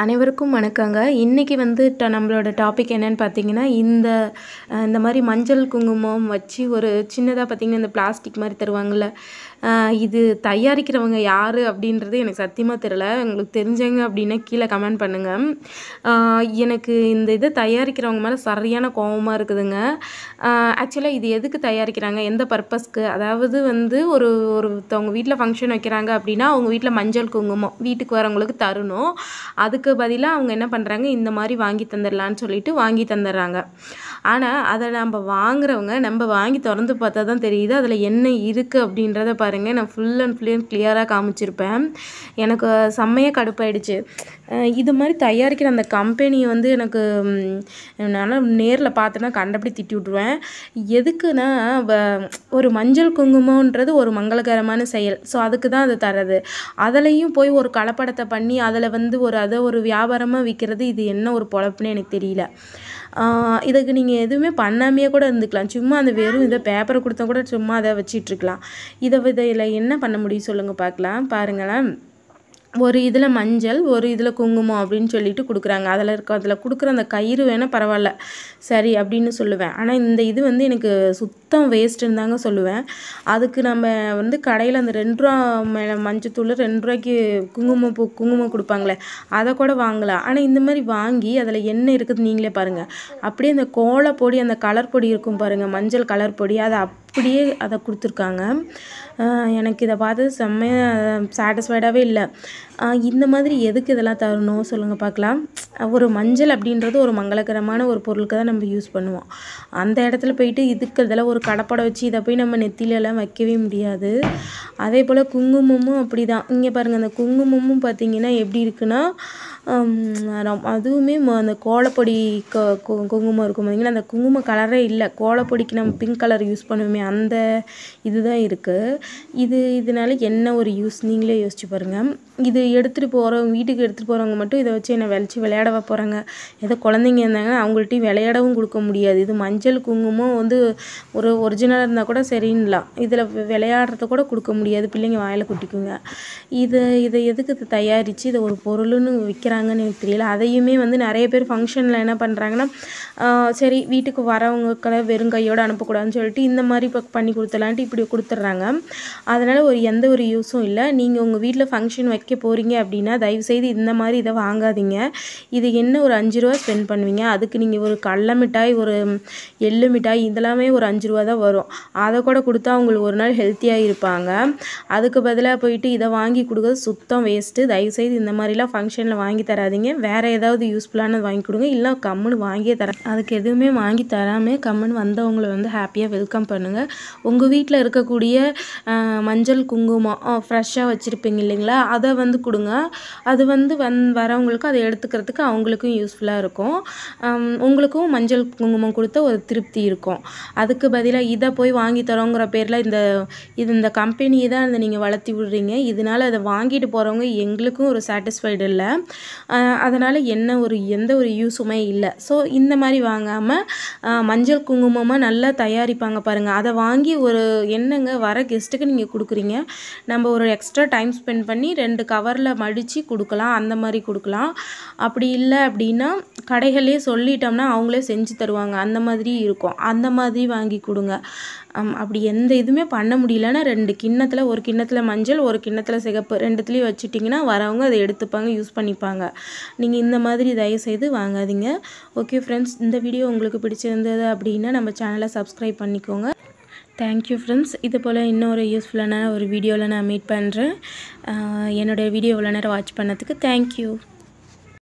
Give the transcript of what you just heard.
அனைவருக்கும் வணக்கங்க இன்றைக்கி வந்து ட நம்மளோட டாபிக் என்னன்னு பார்த்தீங்கன்னா இந்த அஹ், இந்த மாதிரி மஞ்சள் குங்குமம் வச்சு ஒரு சின்னதாக பார்த்தீங்கன்னா இந்த பிளாஸ்டிக் மாதிரி தருவாங்கள்ல அஹ், இது தயாரிக்கிறவங்க யார் அப்படின்றது எனக்கு சத்தியமாக தெரில உங்களுக்கு தெரிஞ்சவங்க அப்படின்னா கீழே கமெண்ட் பண்ணுங்கள் அஹ், எனக்கு இந்த இதை தயாரிக்கிறவங்க மேலே சரியான கோபமாக இருக்குதுங்க ஆக்சுவலாக இது எதுக்கு தயாரிக்கிறாங்க எந்த பர்பஸ்க்கு அதாவது வந்து ஒரு ஒருத்தவங்க வீட்டில் ஃபங்க்ஷன் வைக்கிறாங்க அப்படின்னா அவங்க வீட்டில் மஞ்சள் குங்குமம் வீட்டுக்கு வரவங்களுக்கு தரணும் அதுக்கு பதிலாக அவங்க என்ன பண்ணுறாங்க இந்த மாதிரி வாங்கி தந்துடலான்னு சொல்லிட்டு வாங்கி தந்துடுறாங்க ஆனால் அதை நம்ம வாங்குறவங்க நம்ம வாங்கி திறந்து பார்த்தா தான் தெரியுது அதில் என்ன இருக்குது அப்படின்றத பாருங்கள் நான் ஃபுல் அண்ட் ஃபுல் அண்ட் கிளியராக காமிச்சிருப்பேன் எனக்கு செம்மையாக கடுப்பாயிடுச்சு அஹ் இது மாதிரி தயாரிக்கிற அந்த கம்பெனியை வந்து எனக்கு ம், நான் நேரில் பார்த்தேன்னா கண்டபடி திட்டி விட்ருவேன் எதுக்குன்னா வ- ஒரு மஞ்சள் குங்குமன்றது ஒரு மங்களகரமான செயல் ஸோ அதுக்கு தான் அது தரது அதுலேயும் போய் ஒரு கலப்படத்தை பண்ணி அதில் வந்து ஒரு அதை ஒரு வியாபாரமாக விற்கிறது இது என்ன ஒரு பொழப்புன்னு எனக்கு தெரியல ஆஹ் இதுக்கு நீங்கள் எதுவுமே பண்ணாமையே கூட இருந்துக்கலாம் சும்மா அந்த வெறும் இதை பேப்பரை கொடுத்தா கூட சும்மா அதை வச்சிட்ருக்கலாம் இதை இதில் என்ன பண்ண முடியும் சொல்லுங்கள் பார்க்கலாம் பாருங்களேன் ஒரு இதில் மஞ்சள் ஒரு இதில் குங்குமம் அப்படின்னு சொல்லிட்டு கொடுக்குறாங்க அதில் இருக்க அதில் கொடுக்குற அந்த கயிறு வேணால் பரவாயில்ல சரி அப்படின்னு சொல்லுவேன் ஆனால் இந்த இது வந்து எனக்கு சுத்தம் வேஸ்ட்டுன்னு தாங்க சொல்லுவேன் அதுக்கு நம்ம வந்து கடையில் அந்த ரெண்டு ரூபா மேலே மஞ்சத்தூள் ரெண்டு ரூபாய்க்கு குங்குமம் பூ குங்குமம் கொடுப்பாங்களே அதை கூட வாங்கலாம் ஆனால் இந்த மாதிரி வாங்கி அதில் என்ன இருக்குது நீங்களே பாருங்கள் அப்படியே அந்த கோலப்பொடி அந்த கலர் பொடி இருக்கும் பாருங்கள் மஞ்சள் கலர் பொடி அதை அப்படியே அதை கொடுத்துருக்காங்க ஆஹ் எனக்கு இதை பார்த்து செம்மையாக சாட்டிஸ்ஃபைடாகவே இல்லை ஆஹ் இந்த மாதிரி எதுக்கு இதெல்லாம் தரணும் சொல்லுங்கள் பார்க்கலாம் ஒரு மஞ்சள் அப்படின்றது ஒரு மங்களகரமான ஒரு பொருளுக்கு தான் நம்ம யூஸ் பண்ணுவோம் அந்த இடத்துல போயிட்டு இதுக்கு இதெல்லாம் ஒரு கடப்படை வச்சு இதை போய் நம்ம நெத்தியில எல்லாம் வைக்கவே முடியாது அதே போல் குங்குமமும் அப்படி தான் இங்கே பாருங்கள் அந்த குங்குமமும் பார்த்தீங்கன்னா எப்படி இருக்குன்னா ஹம், ரொம்- அதுவுமே ம- அந்த கோலப்பொடி கு- கு- குங்குமம் இருக்கும் பார்த்தீங்களா அந்த குங்கும கலரே இல்லை கோலப்பொடிக்கு நம்ம பிங்க் கலர் யூஸ் பண்ணுவோமே அந்த இதுதான் இருக்குது இது இதனால என்ன ஒரு யூஸ் நீங்களே யோசிச்சு பாருங்கள் இது எடுத்துகிட்டு போகிறவங்க வீட்டுக்கு எடுத்துகிட்டு போகிறவங்க மட்டும் இதை வச்சு என்ன விளைச்சி விளையாடவா போகிறாங்க ஏதோ குழந்தைங்க இருந்தாங்கன்னா அவங்கள்ட்டையும் விளையாடவும் கொடுக்க முடியாது இது மஞ்சள் குங்குமம் வந்து ஒரு ஒரிஜினலாக இருந்தால் கூட சரின்னலாம் இதில் விளையாடுறத கூட கொடுக்க முடியாது பிள்ளைங்க வாயில் குட்டிக்குங்க இது இதை எதுக்கு இது தயாரித்து இதை ஒரு பொருள்னு விற்கிறாங்கன்னு எனக்கு தெரியல அதையுமே வந்து நிறைய பேர் ஃபங்க்ஷனில் என்ன பண்ணுறாங்கன்னா சரி வீட்டுக்கு வரவங்களுக்கு வெறும் கையோடு அனுப்பக்கூடாதுன்னு சொல்லிட்டு இந்த மாதிரி இப்போ பண்ணி கொடுத்துலான்ட்டு இப்படி கொடுத்துட்றாங்க அதனால் ஒரு எந்த ஒரு யூஸும் இல்லை நீங்கள் உங்கள் வீட்டில் ஃபங்க்ஷன் வைக்க போகிறீங்க அப்படின்னா தயவுசெய்து இந்த மாதிரி இதை வாங்காதீங்க இது என்ன ஒரு அஞ்சு ரூபா ஸ்பெண்ட் பண்ணுவீங்க அதுக்கு நீங்கள் ஒரு கடல மிட்டாய் ஒரு எள்ளு மிட்டாய் இதெல்லாமே ஒரு அஞ்சு ரூபா தான் வரும் அதை கூட கொடுத்தா அவங்களுக்கு ஒரு நாள் ஹெல்த்தியாக இருப்பாங்க அதுக்கு பதிலாக போயிட்டு இதை வாங்கி கொடுக்குறது சுத்தம் வேஸ்ட்டு தயவுசெய்து இந்த மாதிரிலாம் ஃபங்க்ஷனில் வாங்கி தராதீங்க வேறு ஏதாவது யூஸ்ஃபுல்லானது வாங்கி கொடுங்க இல்லை கம்முன்னு வாங்கியே தர அதுக்கு எதுவுமே வாங்கி தராமல் கம்முன்னு வந்தவங்களை வந்து ஹாப்பியாக வெல்கம் பண்ணுங்கள் உங்கள் வீட்டில் இருக்கக்கூடிய ஆஹ், மஞ்சள் குங்குமம் ஃப்ரெஷ்ஷாக வச்சுருப்பீங்க இல்லைங்களா அதை வந்து கொடுங்க அது வந்து வந் வரவங்களுக்கு அதை எடுத்துக்கிறதுக்கு அவங்களுக்கும் யூஸ்ஃபுல்லாக இருக்கும் ஆம், உங்களுக்கும் மஞ்சள் குங்குமம் கொடுத்த ஒரு திருப்தி இருக்கும் அதுக்கு பதிலாக இதை போய் வாங்கி தரோங்கிற பேரில் இந்த இது இந்த கம்பெனியை தான் இதை நீங்கள் வளர்த்தி விடுறீங்க இதனால் அதை வாங்கிட்டு போகிறவங்க எங்களுக்கும் ஒரு சாட்டிஸ்ஃபைடு இல்லை அதனால் என்ன ஒரு எந்த ஒரு யூஸுமே இல்லை ஸோ இந்த மாதிரி வாங்காமல் மஞ்சள் குங்குமமாக நல்லா தயாரிப்பாங்க பாருங்கள் அதை வாங்கி ஒரு என்னங்க வர கெஸ்ட்டுக்கு நீங்கள் கொடுக்குறீங்க நம்ம ஒரு எக்ஸ்ட்ரா டைம் ஸ்பெண்ட் பண்ணி ரெண்டு கவரில் மடித்து கொடுக்கலாம் அந்த மாதிரி கொடுக்கலாம் அப்படி இல்லை அப்படின்னா கடைகளே சொல்லிட்டோம்னா அவங்களே செஞ்சு தருவாங்க அந்த மாதிரி இருக்கும் அந்த மாதிரி வாங்கி கொடுங்க ஆம், அப்படி எந்த இதுவுமே பண்ண முடியலன்னா ரெண்டு கிண்ணத்தில் ஒரு கிண்ணத்தில் மஞ்சள் ஒரு கிண்ணத்தில் சிகப்பு ரெண்டுத்துலேயும் வச்சுட்டிங்கன்னா வரவங்க அதை எடுத்துப்பாங்க யூஸ் பண்ணிப்பாங்க நீங்கள் இந்த மாதிரி தயவுசெய்து வாங்காதீங்க ஓகே ஃப்ரெண்ட்ஸ் இந்த வீடியோ உங்களுக்கு பிடிச்சிருந்தது அப்படின்னா நம்ம சேனலை சப்ஸ்கிரைப் பண்ணிக்கோங்க தேங்க்யூ ஃப்ரெண்ட்ஸ் இது போல் இன்னொரு யூஸ்ஃபுல்லான ஒரு வீடியோவில் நான் மீட் பண்ணுறேன் என்னோடய வீடியோ இவ்வளோ நேரம் வாட்ச் பண்ணதுக்கு தேங்க்யூ